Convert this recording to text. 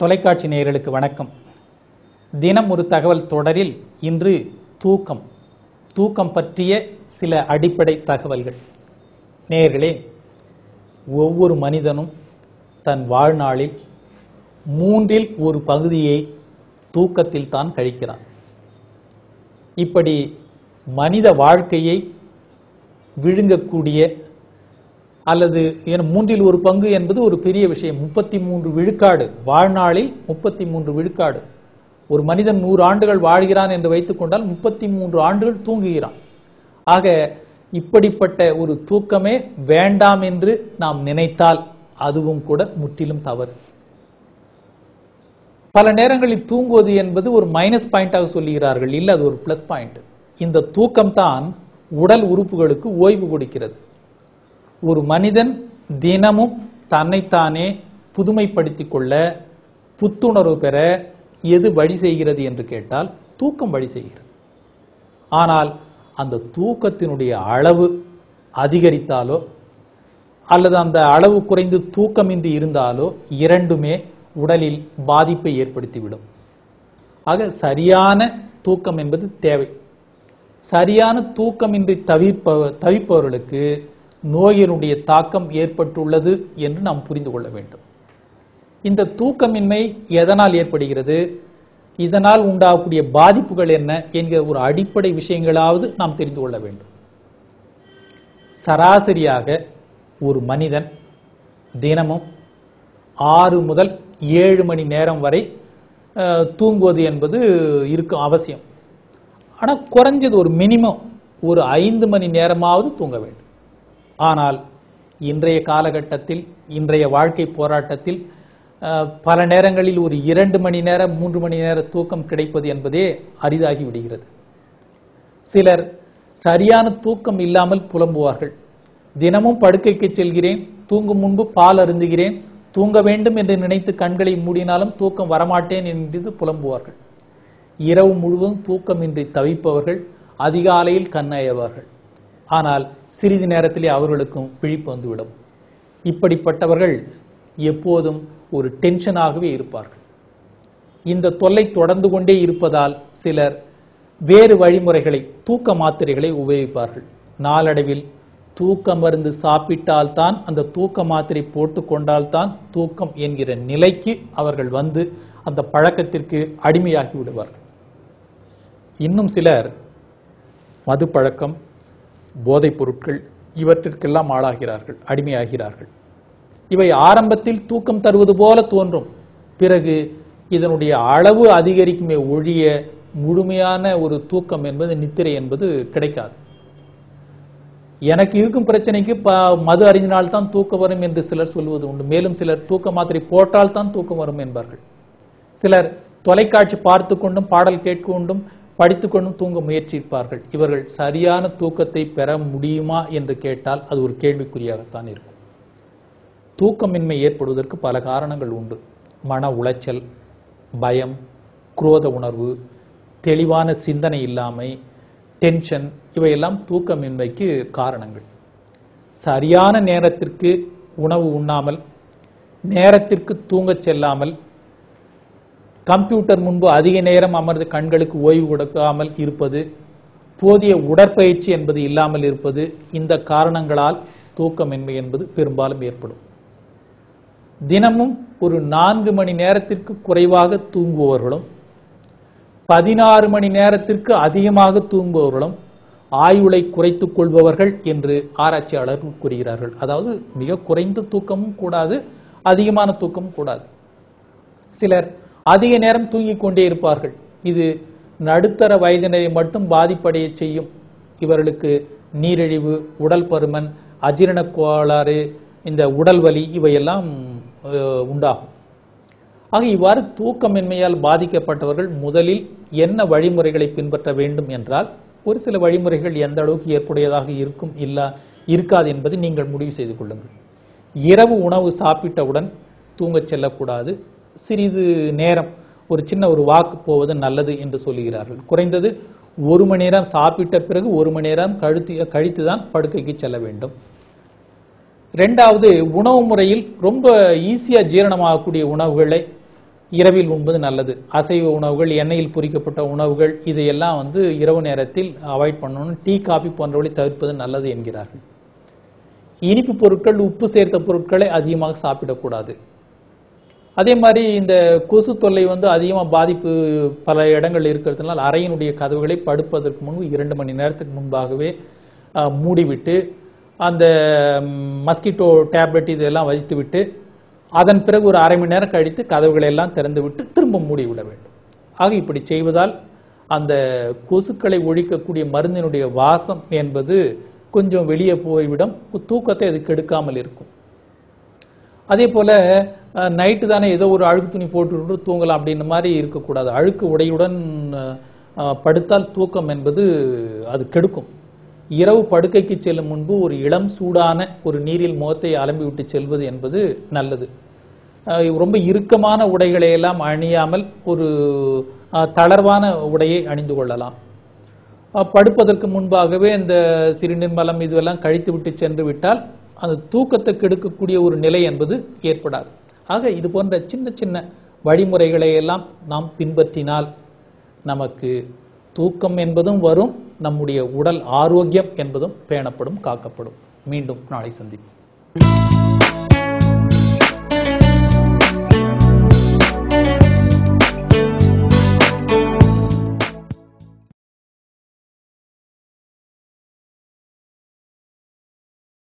தொலைக்காட்சி நேயர்களுக்கு வணக்கம் தினம் ஒரு தகவல் தொடரில் இன்று தூக்கம் தூக்கம் பற்றிய சில அடிப்படை தகவல்கள் நேயர்களே ஒவ்வொரு மனிதனும் தன் வாழ்நாளில் மூன்றில் ஒரு பகுதியை தூக்கத்தில் தான் கழிக்கிறான் இப்படி மனித வாழ்க்கையை விழுங்கக்கூடிய அல்லது என மூன்றில் ஒரு பங்கு என்பது ஒரு பெரிய விஷயம் முப்பத்தி மூன்று விழுக்காடு வாழ்நாளில் முப்பத்தி மூன்று விழுக்காடு ஒரு மனிதன் நூறு ஆண்டுகள் வாழ்கிறான் என்று வைத்துக் கொண்டால் முப்பத்தி மூன்று ஆண்டுகள் தூங்குகிறான் ஆக இப்படிப்பட்ட ஒரு தூக்கமே வேண்டாம் என்று நாம் நினைத்தால் அதுவும் கூட முற்றிலும் தவறு பல நேரங்களில் தூங்குவது என்பது ஒரு மைனஸ் பாயிண்டாக சொல்லுகிறார்கள் இல்லை அது ஒரு பிளஸ் பாயிண்ட் இந்த தூக்கம் தான் உடல் உறுப்புகளுக்கு ஓய்வு கொடுக்கிறது ஒரு மனிதன் தினமும் தன்னைத்தானே புதுமைப்படுத்திக் கொள்ள புத்துணர்வு பெற எது வழி செய்கிறது என்று கேட்டால் தூக்கம் வழி செய்கிறது ஆனால் அந்த தூக்கத்தினுடைய அளவு அதிகரித்தாலோ அல்லது அந்த அளவு குறைந்து தூக்கமின்றி இருந்தாலோ இரண்டுமே உடலில் பாதிப்பை ஏற்படுத்திவிடும் ஆக சரியான தூக்கம் என்பது தேவை சரியான தூக்கமின்றி தவிர்ப்ப தவிப்பவர்களுக்கு நோயினுடைய தாக்கம் ஏற்பட்டுள்ளது என்று நாம் புரிந்து கொள்ள வேண்டும் இந்த தூக்கமின்மை எதனால் ஏற்படுகிறது இதனால் உண்டாகக்கூடிய பாதிப்புகள் என்ன என்கிற ஒரு அடிப்படை விஷயங்களாவது நாம் தெரிந்து கொள்ள வேண்டும் சராசரியாக ஒரு மனிதன் தினமும் ஆறு முதல் ஏழு மணி நேரம் வரை அஹ், தூங்குவது என்பது இருக்கும் அவசியம் ஆனால் குறைஞ்சது ஒரு மினிமம் ஒரு ஐந்து மணி நேரமாவது தூங்க வேண்டும் ஆனால் இன்றைய காலகட்டத்தில் இன்றைய வாழ்க்கை போராட்டத்தில் அஹ், பல நேரங்களில் ஒரு இரண்டு மணி நேரம் மூன்று மணி நேர தூக்கம் கிடைப்பது என்பதே அரிதாகி விடுகிறது சிலர் சரியான தூக்கம் இல்லாமல் புலம்புவார்கள் தினமும் படுக்கைக்கு செல்கிறேன் தூங்கும் முன்பு பால் அருந்துகிறேன் தூங்க வேண்டும் என்று நினைத்து கண்களை மூடினாலும் தூக்கம் வரமாட்டேன் என்று புலம்புவார்கள் இரவு முழுவதும் தூக்கமின்றி தவிப்பவர்கள் அதிகாலையில் கண்ணயவார்கள் ஆனால் சிறிது நேரத்திலே அவர்களுக்கும் விழிப்பு வந்துவிடும் இப்படிப்பட்டவர்கள் எப்போதும் ஒரு டென்ஷனாகவே இருப்பார்கள் இந்த தொல்லை தொடர்ந்து கொண்டே இருப்பதால் சிலர் வேறு வழிமுறைகளை தூக்க மாத்திரைகளை உபயோகிப்பார்கள் நாளடைவில் தூக்க மருந்து சாப்பிட்டால்தான் அந்த தூக்க மாத்திரை போட்டுக்கொண்டால்தான் தூக்கம் என்கிற நிலைக்கு அவர்கள் வந்து அந்த பழக்கத்திற்கு அடிமையாகி விடுவார்கள் இன்னும் சிலர் மது பழக்கம் போதைப் பொருட்கள் இவற்றிற்கெல்லாம் ஆளாகிறார்கள் அடிமையாகிறார்கள் இவை ஆரம்பத்தில் தூக்கம் தருவது போல தோன்றும் பிறகு இதனுடைய அளவு அதிகரிக்குமே ஒழிய முழுமையான ஒரு தூக்கம் என்பது நித்திரை என்பது கிடைக்காது எனக்கு இருக்கும் பிரச்சனைக்கு ப மது அறிந்தினால்தான் தூக்கம் வரும் என்று சிலர் சொல்வது உண்டு மேலும் சிலர் தூக்க மாத்திரை போட்டால் தான் தூக்கம் வரும் என்பார்கள் சிலர் தொலைக்காட்சி பார்த்து கொண்டும் பாடல் கேட்கொண்டும் படித்துக் கொண்டும் தூங்க முயற்சிப்பார்கள் இவர்கள் சரியான தூக்கத்தை பெற முடியுமா என்று கேட்டால் அது ஒரு கேள்விக்குறியாகத்தான் இருக்கும் தூக்கமின்மை ஏற்படுவதற்கு பல காரணங்கள் உண்டு மன உளைச்சல் பயம் குரோத உணர்வு தெளிவான சிந்தனை இல்லாமை டென்ஷன் இவையெல்லாம் தூக்கமின்மைக்கு காரணங்கள் சரியான நேரத்திற்கு உணவு உண்ணாமல் நேரத்திற்கு தூங்கச் செல்லாமல் கம்ப்யூட்டர் முன்பு அதிக நேரம் அமர்ந்து கண்களுக்கு ஓய்வு கொடுக்காமல் இருப்பது போதிய உடற்பயிற்சி என்பது இல்லாமல் இருப்பது இந்த காரணங்களால் தூக்கமின்மை என்பது பெரும்பாலும் ஏற்படும் தினமும் ஒரு நான்கு மணி நேரத்திற்கு குறைவாக தூங்குபவர்களும் பதினாறு மணி நேரத்திற்கு அதிகமாக தூங்குபவர்களும் ஆயுளை குறைத்துக் கொள்பவர்கள் என்று ஆராய்ச்சியாளர்கள் கூறுகிறார்கள் அதாவது மிக குறைந்த தூக்கமும் கூடாது அதிகமான தூக்கமும் கூடாது சிலர் அதிக நேரம் தூங்கிக் கொண்டே இருப்பார்கள் இது நடுத்தர வயதினரை மட்டும் பாதிப்படைய செய்யும் இவர்களுக்கு நீரிழிவு உடல் பருமன் அஜீரண கோளாறு இந்த உடல் வலி இவையெல்லாம் அஹ், உண்டாகும் ஆக இவ்வாறு தூக்கமின்மையால் பாதிக்கப்பட்டவர்கள் முதலில் என்ன வழிமுறைகளை பின்பற்ற வேண்டும் என்றால் ஒரு சில வழிமுறைகள் எந்த அளவுக்கு ஏற்புடையதாக இருக்கும் இல்லா இருக்காது என்பதை நீங்கள் முடிவு செய்து கொள்ளுங்கள் இரவு உணவு சாப்பிட்டவுடன் தூங்கச் செல்லக்கூடாது சிறிது நேரம் ஒரு சின்ன ஒரு வாக்கு போவது நல்லது என்று சொல்லுகிறார்கள் குறைந்தது ஒரு மணி நேரம் சாப்பிட்ட பிறகு ஒரு மணி நேரம் கழுத்து கழித்து தான் படுக்கைக்கு செல்ல வேண்டும் ரெண்டாவது உணவு முறையில் ரொம்ப ஈஸியாக ஜீரணமாகக்கூடிய உணவுகளை இரவில் உண்பது நல்லது அசைவ உணவுகள் எண்ணெயில் பொரிக்கப்பட்ட உணவுகள் இதையெல்லாம் வந்து இரவு நேரத்தில் அவாய்ட் பண்ணணும் டீ காபி போன்றவற்றை தவிர்ப்பது நல்லது என்கிறார்கள் இனிப்பு பொருட்கள் உப்பு சேர்த்த பொருட்களை அதிகமாக சாப்பிடக்கூடாது அதே மாதிரி இந்த கொசு தொல்லை வந்து அதிகமாக பாதிப்பு பல இடங்கள் இருக்கிறதுனால அறையினுடைய கதவுகளை படுப்பதற்கு முன்பு இரண்டு மணி நேரத்துக்கு முன்பாகவே அஹ், மூடிவிட்டு அந்த மஸ்கிட்டோ டேப்லெட் இதெல்லாம் வைத்து விட்டு அதன் பிறகு ஒரு அரை மணி நேரம் கழித்து கதவுகளை எல்லாம் திறந்து விட்டு திரும்ப மூடி விட வேண்டும் ஆக இப்படி செய்வதால் அந்த கொசுக்களை ஒழிக்கக்கூடிய மருந்தினுடைய வாசம் என்பது கொஞ்சம் வெளியே போய்விடும் தூக்கத்தை அது கெடுக்காமல் இருக்கும் அதே போல நைட்டு தானே ஏதோ ஒரு அழுக்கு துணி போட்டுவிட்டு தூங்கலாம் அப்படின்ற மாதிரி இருக்கக்கூடாது அழுக்கு உடையுடன் அஹ், படுத்தால் தூக்கம் என்பது அது கெடுக்கும் இரவு படுக்கைக்கு செல்லும் முன்பு ஒரு இளம் சூடான ஒரு நீரில் முகத்தை அலம்பி விட்டு செல்வது என்பது நல்லது அஹ், ரொம்ப இறுக்கமான உடைகளை எல்லாம் அணியாமல் ஒரு அஹ், தளர்வான உடையை அணிந்து கொள்ளலாம் அஹ், படுப்பதற்கு முன்பாகவே இந்த சிறுநீர் மலம் இதுவெல்லாம் கழித்து விட்டு சென்று விட்டால் அந்த தூக்கத்தை கெடுக்கக்கூடிய ஒரு நிலை என்பது ஏற்படாது ஆக இது போன்ற சின்ன சின்ன வழிமுறைகளை எல்லாம் நாம் பின்பற்றினால் நமக்கு தூக்கம் என்பதும் வரும் நம்முடைய உடல் ஆரோக்கியம் என்பதும் பேணப்படும் காக்கப்படும் மீண்டும் நாளை சந்திப்போம்